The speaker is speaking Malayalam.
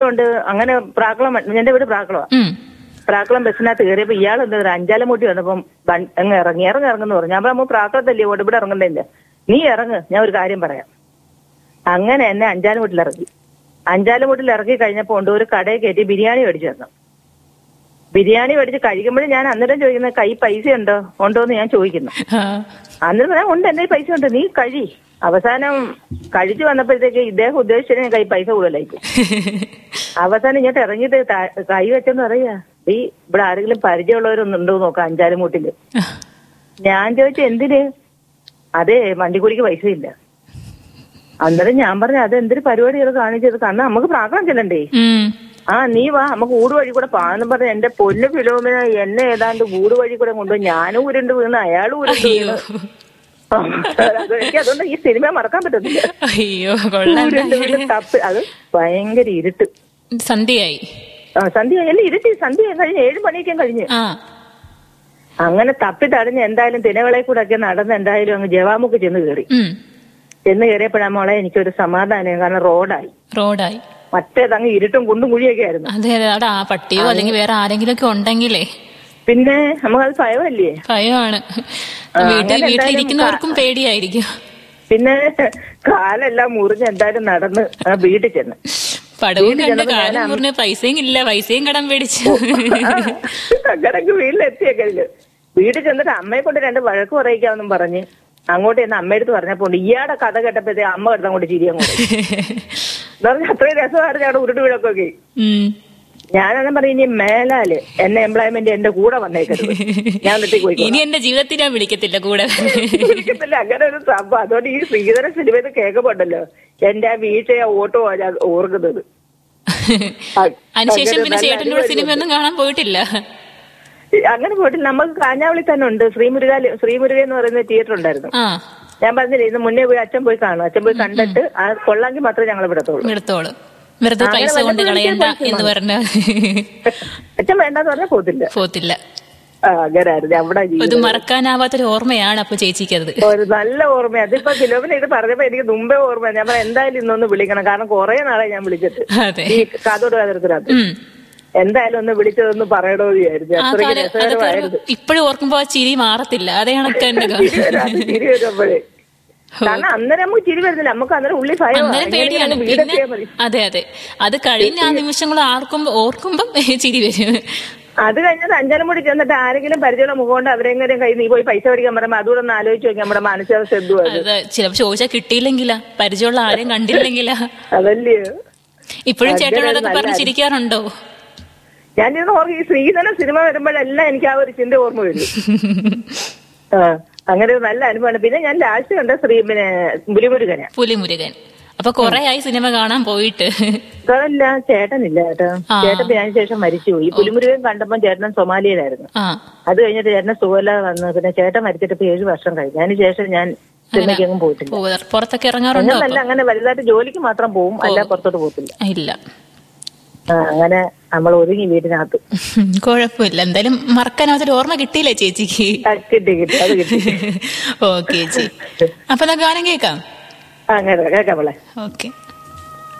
കൊണ്ട് അങ്ങനെ പ്രാക്കളം എന്റെ വീട് പ്രാക്കളമാ ഉം. പ്രാക്കളം ബസ്സിനകത്ത് കയറിയപ്പോ ഇയാൾ എന്താ പറയുക അഞ്ചാലമൂട്ടി വന്നപ്പം വൺ- അങ്ങ് ഇറങ്ങി ഇറങ്ങി ഇറങ്ങുന്നു പറഞ്ഞു ഞാൻ പറഞ്ഞു പ്രാക്കളത്തല്ലേ ഓട് ഇവിടെ ഇറങ്ങണ്ടേ നീ ഇറങ്ങ് ഞാൻ ഒരു കാര്യം പറയാം അങ്ങനെ എന്നെ അഞ്ചാലമൂട്ടിൽ ഇറക്കി അഞ്ചാലമൂട്ടിൽ ഇറക്കി കഴിഞ്ഞപ്പോ ഉണ്ട് ഒരു കടയിൽ കയറ്റി ബിരിയാണി മേടിച്ചു തന്നു ബിരിയാണി മേടിച്ച് കഴിക്കുമ്പോഴും ഞാൻ അന്നേരം ചോദിക്കുന്നത് കൈ പൈസ ഉണ്ടോ ഉണ്ടോ എന്ന് ഞാൻ ചോദിക്കുന്നു ആ. അന്നേരം പറയാം ഉണ്ട് എന്റെ കയ്യിൽ പൈസ ഉണ്ട് നീ കഴി അവസാനം കഴിച്ചു വന്നപ്പോഴത്തേക്ക് ഇദ്ദേഹം ഉദ്ദേശിച്ചതിന് കൈ പൈസ കൂടുതലായി പോയി. അവസാനം ഇങ്ങോട്ട് ഇറങ്ങിയിട്ട് താ- കൈ വെച്ചെന്ന് പറയാ ഈ ഇവിടെ ആരെങ്കിലും പരിചയമുള്ളവരൊന്നുണ്ടോ നോക്കാം അഞ്ചാലുമൂട്ടില് ഞാൻ ചോദിച്ചു എന്തിന് അതെ വണ്ടിക്കൂലിക്ക് പൈസ ഇല്ല അന്നേരം ഞാൻ പറഞ്ഞു അത് എന്തൊരു പരിപാടിയാണ് കാണിച്ചത് കാരണം നമുക്ക് പ്രാർത്ഥന ചെല്ലണ്ടേ ഉം. ആ നീ വാ നമുക്ക് ഊട് വഴി കൂടെ പാന്ന് പറഞ്ഞ എന്റെ പൊന്നു ഫിലോമിന എന്നെ ഏതാണ്ട് ഊട് വഴി കൂടെ കൊണ്ടുപോയി ഞാനും ഉരുണ്ട് വീണ് അയാളും ഉരുണ്ട് അയ്യോ വീണ് അത് എനിക്ക് അതുകൊണ്ട് ഈ സിനിമ മറക്കാൻ പറ്റത്തില്ല അയ്യോ കൊള്ളാം ഉരുണ്ട് വീണ് തപ്പ് അത് ഭയങ്കര ഇരുട്ട് സന്ധ്യയായി ആ, സന്ധ്യ എല്ലാം ഇരുട്ടി സന്ധ്യ കഴിഞ്ഞ് ഏഴ് മണിയൊക്കെ കഴിഞ്ഞ് ആ അങ്ങനെ തപ്പി തടഞ്ഞ് എന്തായാലും തിനകളെ കൂടെ ഒക്കെ നടന്ന് എന്തായാലും അങ്ങ് ജവാമുക്ക് ചെന്ന് കയറി ഉം. ചെന്ന് കയറിയപ്പോഴാ മോളെ എനിക്കൊരു സമാധാനം കാരണം റോഡായി റോഡായി മറ്റേത് അങ്ങ് ഇരുട്ടും കുണ്ടും കുഴിയൊക്കെ ആയിരുന്നു അതെ അതെ അവിടെ ആ പട്ടിയോ അല്ലെങ്കിൽ വേറെ ആരെങ്കിലും ഒക്കെ ഉണ്ടെങ്കിലേ പിന്നെ നമുക്കത് ഭയമല്ലേ ഭയമാണ് ആ, വീട്ടിൽ അങ്ങനെ വീട്ടിലിരിക്കുന്നവർക്കും പേടിയായിരിക്കും പിന്നെ കാലെല്ലാം മുറിഞ്ഞ് എന്തായാലും നടന്ന് ആ വീട്ടിൽ ചെന്ന് പടവും വീട്ടിൽ കണ്ട് ചെന്നപ്പോ കാലം ഞാൻ അമ്മ- മുറിഞ്ഞ് പൈസയും ഇല്ല പൈസയും കടം പേടിച്ചു അങ്ങനൊക്കെ വീട്ടിലെത്തിയ കഴിഞ്ഞു വീട്ടിൽ ചെന്നിട്ട് അമ്മയെ കൊണ്ട് രണ്ട് വഴക്ക് പറയിക്കാമെന്നും പറഞ്ഞ് അങ്ങോട്ട് ചെന്ന് അമ്മയടുത്ത് പറഞ്ഞപ്പോ ഉണ്ട് ഇയാടെ കഥ കേട്ടപ്പോഴത്തേ അമ്മ കിടന്ന് അങ്ങോട്ട് ചിരി അങ്ങോട്ട് എന്ന് പറഞ്ഞാൽ അത്രയും രസമായിരുന്നു അവിടെ ഉരുട്ട് വീഴക്കൊക്കെ ഉം. ഞാനെന്നും പറയും ഇനി മേലാല് എന്നെ എംപ്ലോയ്മെന്റ് എന്റെ കൂടെ വന്നേക്കരുത് ഞാൻ എന്നിട്ട് പോയി ഇനി എന്റെ ജീവിതത്തിൽ ഞാൻ വിളിക്കത്തില്ല കൂടെ വിളിക്കത്തില്ല അങ്ങനെ ഒരു സംഭവം അതുകൊണ്ട് ഈ ശ്രീധര സിനിമയിൽ കേൾക്കുമ്പോണ്ടല്ലോ എന്റെ ആ വീഴ്ചയെ ഓട്ടോ ഞാൻ ഓർക്കുന്നത് അതിനുശേഷം അങ്ങനെ പിന്നെ നല്ല ചേട്ടന്റെ കൂടെ അടിപൊളി സിനിമയൊന്നും കാണാൻ പോയിട്ടില്ല അങ്ങനെ പോയിട്ടില്ല നമുക്ക് കാഞ്ഞാവളി തന്നെ ഉണ്ട് ശ്രീമുരുക ശ്രീമുരുക എന്ന് പറയുന്ന തിയേറ്റർ ഉണ്ടായിരുന്നു ആ ഞാൻ പറഞ്ഞില്ലേ ഇന്ന് മുന്നേ പോയി അച്ഛൻ പോയി കാണും അച്ഛൻ പോയി കണ്ടിട്ട് ആ കൊള്ളാമെങ്കിൽ മാത്രമേ ഞങ്ങൾ വിടത്തുള്ളൂ എടുത്തോളൂ വെറുതെ അങ്ങനെ പൈസ കൊണ്ട് വല്ലപ്പോഴും കളയണ്ട എനിക്ക് എന്ന് പറഞ്ഞ അച്ഛൻ വേണ്ടെന്ന് പറഞ്ഞാൽ പോത്തില്ല പോത്തില്ല ആ അങ്ങനായിരുന്നു അവിടെ ഇത് ജീവിതം. മറക്കാനാവാത്തൊരു ഓർമ്മയാണ് അപ്പൊ ചേച്ചിക്കത് ഒരു നല്ല ഓർമ്മ അതിപ്പോ ഫിലോമിന ഇത് പറഞ്ഞപ്പോ എനിക്ക് മുമ്പേ ഓർമ്മ ഞാൻ പറയാം എന്തായാലും ഇന്നൊന്ന് വിളിക്കണം കാരണം കുറെ നാളെ ഞാൻ വിളിച്ചിട്ട് അതെ ഈ കാതോട് കാതരത്തിനകത്ത് ഉം. എന്തായാലും ഒന്ന് വിളിച്ചതൊന്ന് പറയണോ എന്ന് വിചാരിച്ചു ആ അത്രയ്ക്ക് കാലം അതൊക്കെ രസകരമായിരുന്നു ഇപ്പോഴും ഓർക്കുമ്പോ ആ ചിരി മാറത്തില്ല അതേ കണക്ക് തന്നെ ചിരി വരാതെ ചിരി വരുമ്പോഴേ കാരണം അന്നേരം നമുക്ക് ചിരി വരുന്നില്ല നമുക്ക് അന്നേരം ഉള്ളി ഭയം അന്നേരം പേടിയാണ് പിന്നെ വീടെത്തിയാൽ മതി അതെ അതെ അത് കഴിഞ്ഞ ആ നിമിഷങ്ങൾ ആർക്കുമ്പോ ഓർക്കുമ്പം ചിരി വരും അത് കഴിഞ്ഞത് അഞ്ചാലും കൂടി ചെന്നിട്ട് ആരെങ്കിലും പരിചയമുള്ള മുഖം കൊണ്ട് അവരെങ്ങനെ കൈ നീ പോയി പൈസ മേടിക്കാൻ പറയുമ്പോൾ അതുകൂടെ ഒന്ന് ആലോചിച്ച് നോക്കി നമ്മുടെ മാനസികാവസ്ഥ എന്തുവാ അത് അത് ചിലപ്പോ ചോദിച്ചാൽ കിട്ടിയില്ലെങ്കിലാ പരിചയമുള്ള ആരെയും കണ്ടില്ലെങ്കിലാ അതല്ലയോ ഇപ്പോഴും ചേട്ടനോട് അങ്ങനെ അതൊക്കെ പറഞ്ഞ് നല്ല ചിരിക്കാറുണ്ടോ ഞാനിന്ന് ഓർമ്മ ഈ ശ്രീധരൻ സിനിമ വരുമ്പോഴെല്ലാം എനിക്ക് ആ ഒരു ചിന്ത ഓർമ്മ വരും ആ അങ്ങനെ ഒരു നല്ല അനുഭവമാണ് പിന്നെ ഞാൻ ലാസ്റ്റ് കണ്ട ശ്രീ പിന്നെ പുലിമുരുകന പുലിമുരുകൻ അപ്പൊ കൊറേ ആയി സിനിമ കാണാൻ പോയിട്ട് അതല്ല ചേട്ടനില്ല ചേട്ടാ ആ. ചേട്ടൻ പിന്നെ അതിന് ശേഷം മരിച്ചുപോയി ഈ പുലിമുരുകൻ കണ്ടപ്പോൾ ചേട്ടൻ സൊമാലിയയിലായിരുന്നു ആ അത് കഴിഞ്ഞിട്ട് ചേട്ടന് സുഖമില്ലാതെ വന്നു പിന്നെ ചേട്ടൻ മരിച്ചിട്ട് ഇപ്പൊ ഏഴ് വർഷം കഴിഞ്ഞു അതിന് ശേഷം ഞാൻ സിനിമയ്ക്കെങ്ങും പോയിട്ടില്ല പോ- പുറത്തൊക്കെ ഇറങ്ങാറുണ്ടോ അങ്ങനല്ല അങ്ങനെ വലുതായിട്ട് ജോലിക്ക് മാത്രം പോവും അല്ല പുറത്തോട്ട് പോകത്തില്ല അപ്പൊ? ഇല്ല ആ, അങ്ങനെ നമ്മൾ ഒതുങ്ങി വീടിനകത്ത് കുഴപ്പമില്ല എന്തായാലും മറക്കാനാവാത്തൊരു ഓർമ്മ കിട്ടിയില്ലേ ചേച്ചിക്ക് ആ, കിട്ടി കിട്ടി അത് കിട്ടി ഓക്കെ ചേച്ചി അപ്പൊ എന്നാ ഗാനം കേൾക്കാം ആ, അങ്ങനെ കേൾക്കാം മോളെ ഓക്കെ